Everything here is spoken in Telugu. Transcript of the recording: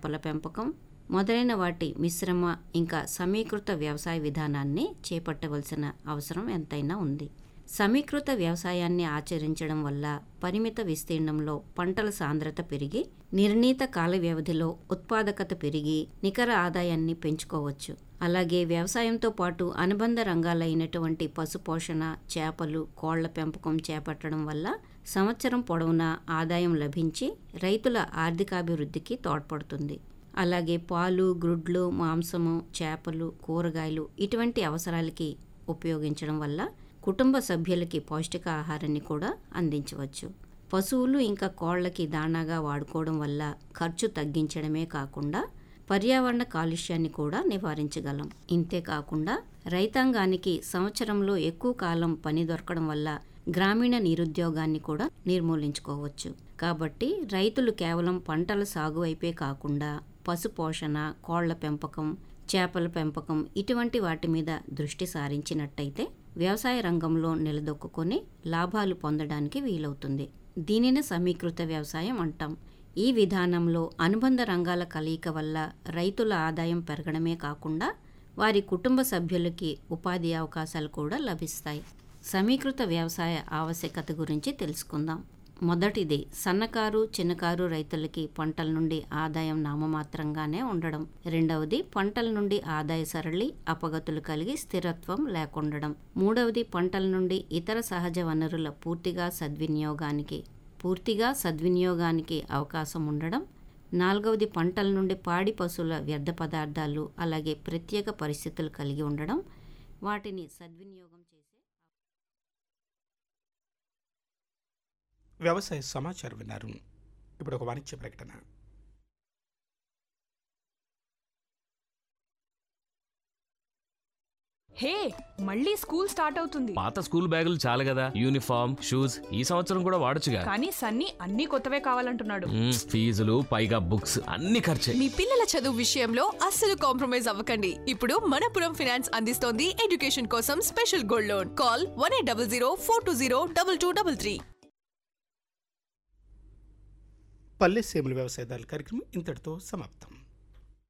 చేపల పెంపకం మొదలైన వాటి మిశ్రమ ఇంకా సమీకృత వ్యవసాయ విధానాన్ని చేపట్టవలసిన అవసరం ఎంతైనా ఉంది సమీకృత వ్యవసాయాన్ని ఆచరించడం వల్ల పరిమిత విస్తీర్ణంలో పంటల సాంద్రత పెరిగి నిర్ణీత కాల వ్యవధిలో ఉత్పాదకత పెరిగి నికర ఆదాయాన్ని పెంచుకోవచ్చు అలాగే వ్యవసాయంతో పాటు అనుబంధ రంగాలైనటువంటి పశుపోషణ చేపలు కోళ్ల పెంపకం చేపట్టడం వల్ల సంవత్సరం పొడవునా ఆదాయం లభించి రైతుల ఆర్థికాభివృద్ధికి తోడ్పడుతుంది అలాగే పాలు గ్రుడ్లు మాంసము చేపలు కూరగాయలు ఇటువంటి అవసరాలకి ఉపయోగించడం వల్ల కుటుంబ సభ్యులకి పౌష్టిక ఆహారాన్ని కూడా అందించవచ్చు పశువులు ఇంకా కోళ్లకి దాణాగా వాడుకోవడం వల్ల ఖర్చు తగ్గించడమే కాకుండా పర్యావరణ కాలుష్యాన్ని కూడా నివారించగలం ఇంతే కాకుండా రైతాంగానికి సంవత్సరంలో ఎక్కువ కాలం పని దొరకడం వల్ల గ్రామీణ నిరుద్యోగాన్ని కూడా నిర్మూలించుకోవచ్చు కాబట్టి రైతులు కేవలం పంటల సాగు వైపే కాకుండా పశుపోషణ కోళ్ల పెంపకం చేపల పెంపకం ఇటువంటి వాటి మీద దృష్టి సారించినట్టయితే వ్యవసాయ రంగంలో నిలదొక్కుని లాభాలు పొందడానికి వీలవుతుంది దీనిని సమీకృత వ్యవసాయం అంటాం ఈ విధానంలో అనుబంధ రంగాల కలయిక వల్ల రైతుల ఆదాయం పెరగడమే కాకుండా వారి కుటుంబ సభ్యులకి ఉపాధి అవకాశాలు కూడా లభిస్తాయి సమీకృత వ్యవసాయ ఆవశ్యకత గురించి తెలుసుకుందాం మొదటిది సన్నకారు చిన్నకారు రైతులకి పంటల నుండి ఆదాయం నామమాత్రంగానే ఉండడం రెండవది పంటల నుండి ఆదాయ సరళి అపగతులు కలిగి స్థిరత్వం లేకుండడం మూడవది పంటల నుండి ఇతర సహజ వనరుల పూర్తిగా సద్వినియోగానికి పూర్తిగా సద్వినియోగానికి అవకాశం ఉండడం నాలుగవది పంటల నుండి పాడి పశువుల వ్యర్థ పదార్థాలు అలాగే ప్రత్యేక పరిస్థితులు కలిగి ఉండడం వాటిని సద్వినియోగం చేసే వ్యవసాయ సమాచారం విన్నారు ఇప్పుడు ఒక వాణిజ్య ప్రకటన హే మళ్ళీ స్కూల్ స్టార్ట్ అవుతుంది పాత స్కూల్ బ్యాగులు చాలు కదా యూనిఫామ్ షూస్ ఈ సంవత్సరం కూడా వాడొచ్చుగా కానీ సన్నీ అన్ని కొత్తవే కావాలంటున్నాడు మ్మ్, ఫీజులు పైగా బుక్స్ అన్ని ఖర్చే మీ పిల్లల చదువు విషయంలో అస్సలు కాంప్రమైజ్ అవ్వకండి ఇప్పుడు మనపురం ఫినాన్స్ అందిస్తోంది ఎడ్యుకేషన్ కోసం special gold loan call one eight double zero four two zero double two double three పల్లె సేముల వ్యవసాయదారుల కార్యక్రమం ఇంతటితో సమాప్తం